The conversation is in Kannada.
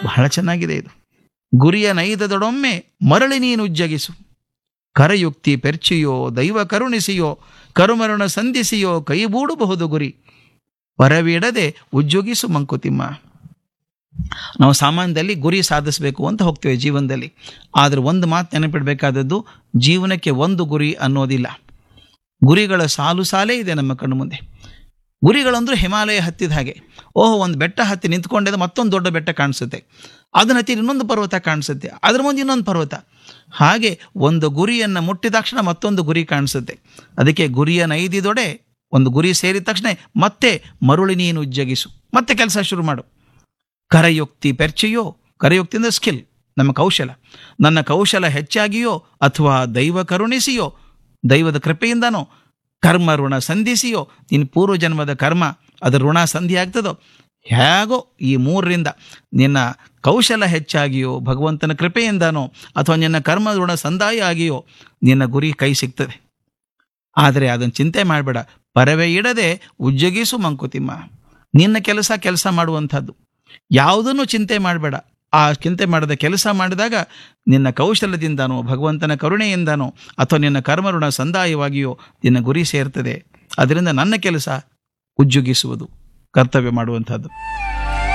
ಬಹಳ ಚೆನ್ನಾಗಿದೆ ಇದು ಗುರಿಯ ನೈದದೊಡೊಮ್ಮೆ ಮರಳಿ ನೀನು ಉಜ್ಜಗಿಸು ಕರಯುಕ್ತಿ ಪೆರ್ಚಿಯೋ ದೈವ ಕರುಣಿಸಿಯೋ ಕರುಮರುಣ ಸಂಧಿಸಿಯೋ ಕೈಬೂಡಬಹುದು ಗುರಿ ಪರವಿಡದೆ ಉಜ್ಜುಗಿಸು ಮಂಕುತಿಮ್ಮ ನಾವು ಸಾಮಾನ್ಯದಲ್ಲಿ ಗುರಿ ಸಾಧಿಸಬೇಕು ಅಂತ ಹೋಗ್ತೇವೆ ಜೀವನದಲ್ಲಿ ಆದರೆ ಒಂದು ಮಾತು ನೆನಪಿಡಬೇಕಾದದ್ದು ಜೀವನಕ್ಕೆ ಒಂದು ಗುರಿ ಅನ್ನೋದಿಲ್ಲ ಗುರಿಗಳ ಸಾಲು ಸಾಲೇ ಇದೆ ನಮ್ಮ ಕಣ್ಣು ಮುಂದೆ ಗುರಿಗಳಂದ್ರೆ ಹಿಮಾಲಯ ಹತ್ತಿದ ಹಾಗೆ ಓಹೋ ಒಂದು ಬೆಟ್ಟ ಹತ್ತಿ ನಿಂತ್ಕೊಂಡಿದ್ದ ಮತ್ತೊಂದು ದೊಡ್ಡ ಬೆಟ್ಟ ಕಾಣಿಸುತ್ತೆ ಅದನ್ನ ಹತ್ತಿ ಇನ್ನೊಂದು ಪರ್ವತ ಕಾಣಿಸುತ್ತೆ ಅದ್ರ ಮುಂದೆ ಇನ್ನೊಂದು ಪರ್ವತ ಹಾಗೆ ಒಂದು ಗುರಿಯನ್ನು ಮುಟ್ಟಿದ ತಕ್ಷಣ ಮತ್ತೊಂದು ಗುರಿ ಕಾಣಿಸುತ್ತೆ ಅದಕ್ಕೆ ಗುರಿಯ ನೈದಿದೊಡೆ ಒಂದು ಗುರಿ ಸೇರಿದ ತಕ್ಷಣ ಮತ್ತೆ ಮರುಳಿ ನೀನು ಉಜ್ಜಗಿಸು ಮತ್ತೆ ಕೆಲಸ ಶುರು ಮಾಡು ಕರಯುಕ್ತಿ ಪೆರ್ಚಿಯೋ ಕರಯುಕ್ತಿ ಅಂದರೆ ಸ್ಕಿಲ್ ನಮ್ಮ ಕೌಶಲ ನನ್ನ ಕೌಶಲ ಹೆಚ್ಚಾಗಿಯೋ ಅಥವಾ ದೈವ ಕರುಣಿಸಿಯೋ ದೈವದ ಕೃಪೆಯಿಂದನೋ ಕರ್ಮ ಋಣ ಸಂಧಿಸಿಯೋ ನಿನ್ನ ಪೂರ್ವ ಜನ್ಮದ ಕರ್ಮ ಅದರ ಋಣ ಸಂಧಿ ಆಗ್ತದೋ ಹೇಗೋ ಈ ಮೂರರಿಂದ ನಿನ್ನ ಕೌಶಲ ಹೆಚ್ಚಾಗಿಯೋ ಭಗವಂತನ ಕೃಪೆಯಿಂದನೋ ಅಥವಾ ನಿನ್ನ ಕರ್ಮ ಋಣ ಸಂದಾಯ ಆಗಿಯೋ ನಿನ್ನ ಗುರಿ ಕೈ ಸಿಗ್ತದೆ ಆದರೆ ಅದನ್ನು ಚಿಂತೆ ಮಾಡಬೇಡ ಪರವೇ ಇಡದೆ ಉಜ್ಜಗಿಸು ಮಂಕುತಿಮ್ಮ ನಿನ್ನ ಕೆಲಸ ಕೆಲಸ ಮಾಡುವಂಥದ್ದು ಯಾವುದನ್ನು ಚಿಂತೆ ಮಾಡಬೇಡ ಆ ಚಿಂತೆ ಮಾಡದ ಕೆಲಸ ಮಾಡಿದಾಗ ನಿನ್ನ ಕೌಶಲದಿಂದನೋ ಭಗವಂತನ ಕರುಣೆಯಿಂದನೋ ಅಥವಾ ನಿನ್ನ ಕರ್ಮಋಣ ಸಂದಾಯವಾಗಿಯೋ ನಿನ್ನ ಗುರಿ ಸೇರ್ತದೆ ಅದರಿಂದ ನನ್ನ ಕೆಲಸ ಉಜ್ಜುಗಿಸುವುದು ಕರ್ತವ್ಯ ಮಾಡುವಂಥದ್ದು